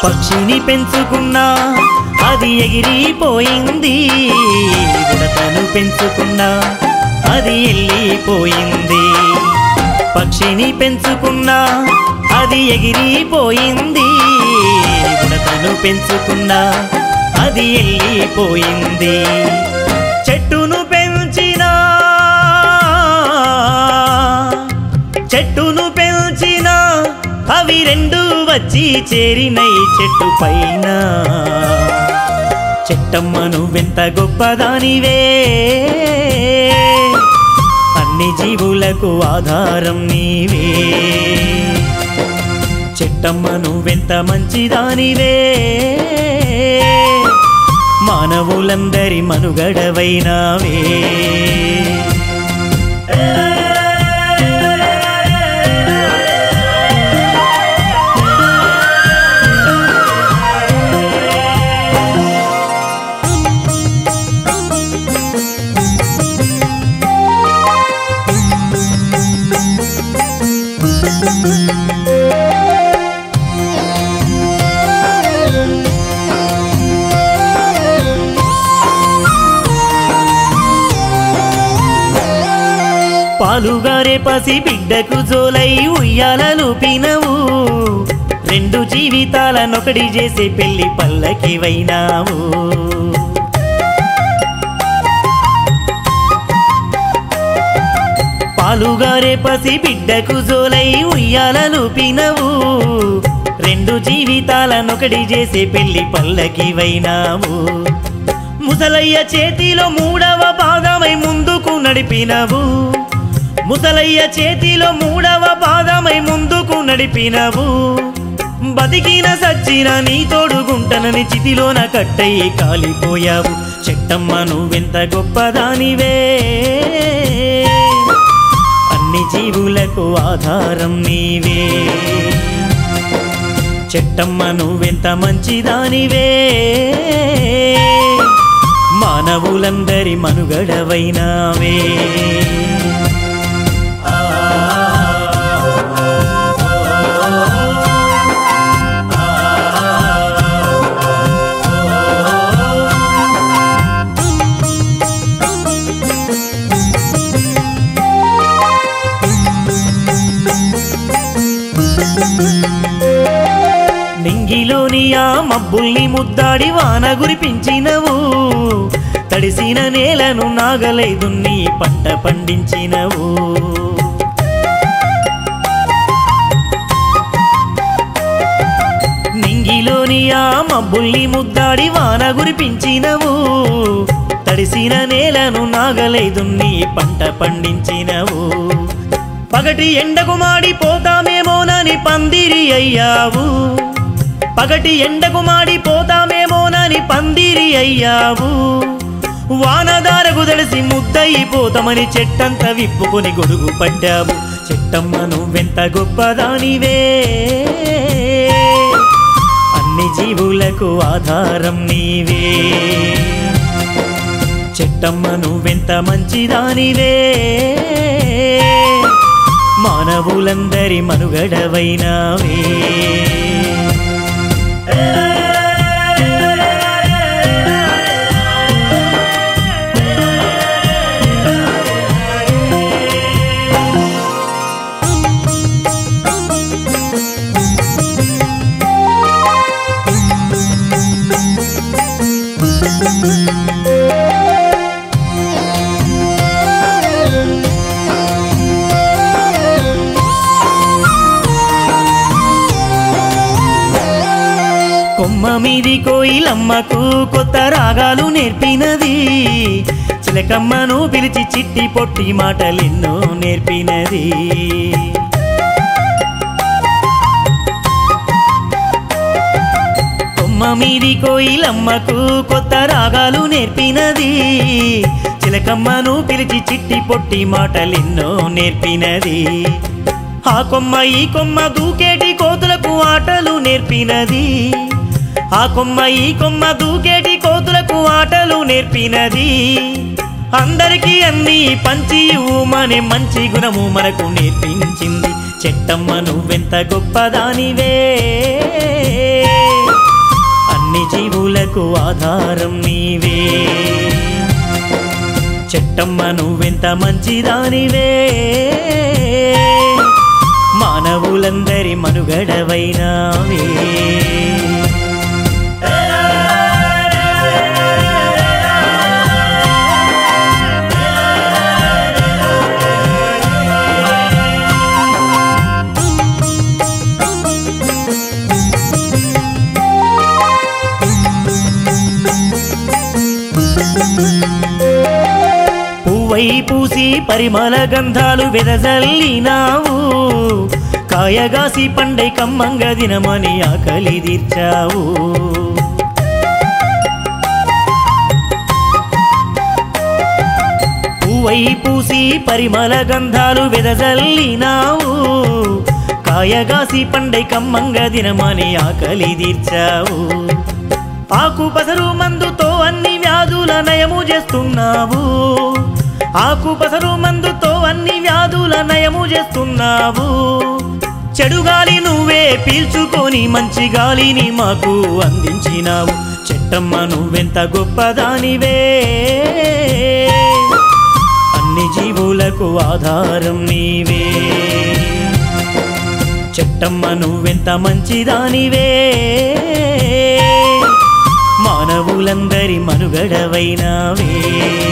పక్షిని పెంచుకున్నా అది ఎగిరిపోయింది ఉడతను పెంచుకున్నా అది వెళ్ళిపోయింది పక్షిని పెంచుకున్నా అది ఎగిరిపోయింది ఉడతను పెంచుకున్నా అది వెళ్ళిపోయింది చెట్టును పెంచినా చెట్టును పెంచిన అవి రెండు వచ్చి చేరినై చెట్టు పైన చెట్టమ్మ నువ్వెంత గొప్పదానివే అన్ని జీవులకు ఆధారం నీవే చెట్టమ్మ నువ్వెంత మంచిదానివే మానవులందరి మనుగడవైనావే పాలుగారే పసి బిడ్డకు జోలై ఉయ్యాలలు పినవు రెండు జీవితాలనొకటి చేసే పెళ్లి పల్లకి వైనావు పాలుగారే పసి బిడ్డకు జోలై ఉయ్యాలలు పినవు రెండు జీవితాలనొకటి చేసే పెళ్లి పల్లకి వైనావు ముసలయ్య చేతిలో మూడవ పాదమై ముందుకు నడిపినవు ముసలయ్య చేతిలో మూడవ పాదమై ముందుకు నడిపినవు బతికిన సచ్చిన నీ తోడుగుంటనని చితిలోన కట్టయి కాలిపోయావు చెట్టమ్మ నువ్వెంత గొప్పదానివే అన్ని జీవులకు ఆధారం నీవే చెట్టమ్మ నువ్వెంత మంచిదానివే మానవులందరి మనుగడవైనావే నింగిలోని ఆ మబ్బుల్ని ముద్దాడి వాన గురిపించినవు తడిసిన నేలను నాగలై దున్ని పంట పండించినవు నింగిలోని ఆ మబ్బుల్ని ముద్దాడి వాన గురిపించినవు తడిసిన నేలను నాగలై దున్ని పంట పండించినవు పగటి ఎండకు మాడిపోతామేమోనని పందిరి అయ్యావు పగటి ఎండకు మాడిపోతామేమోనని పందిరి అయ్యావు వానదారకు తెలిసి ముద్దయిపోతామని చెట్టంతా విప్పుకొని గొడుగు పడ్డావు చెట్టమ్మ నువ్వెంత గొప్పదానివే అన్ని జీవులకు ఆధారం నీవే చెట్టమ్మ నువ్వెంత మంచిదానివే మానవులందరి మనుగడవైనావే కొమ్మ మీది కోయిలమ్మకు కొత్త రాగాలు నేర్పినది చిలకమ్మను పిలిచి చిట్టి పొట్టి మాటలెన్నో నేర్పినది కొమ్మ మీది కోయిలమ్మకు కొత్త రాగాలు నేర్పినది చిలకమ్మను పిలిచి చిట్టి పొట్టి మాటలెన్నో నేర్పినది ఆ కొమ్మ ఈ కొమ్మ దూకేటి కోతులకు ఆటలు నేర్పినది ఆ కొమ్మ ఈ కొమ్మ దూకేటి కోతులకు ఆటలు నేర్పినది అందరికీ అన్ని పంచి ఊమనే మంచి గుణము మనకు నేర్పించింది చెట్టమ్మ నువ్వెంత గొప్పదానివే జీవులకు ఆధారం నీవే చెట్టమ్మ నువ్వెంత మంచిదానివే మానవులందరి మనుగడవైనావే పువ్వై పూసి పరిమళ గంధాలు వెదజల్లినావు కాయగాసి పండై కమ్మంగ దినమని ఆకలి తీర్చావు పువ్వై పూసి పరిమళ గంధాలు వెదజల్లినావు కాయగాసి పండై కమ్మంగ దినమని ఆకలి తీర్చావు ఆకు పసరు మందుతో అన్ని వ్యాధుల నయము చేస్తున్నావు ఆకు పసరు మందుతో అన్ని వ్యాధుల నయము చేస్తున్నావు చెడు గాలి నువ్వే పీల్చుకొని మంచి గాలిని మాకు అందించినావు చెట్టమ్మ నువ్వెంత గొప్పదానివే అన్ని జీవులకు ఆధారం నీవే చెట్టమ్మ నువ్వెంత మంచిదానివే మానవులందరి మనుగడవైనావే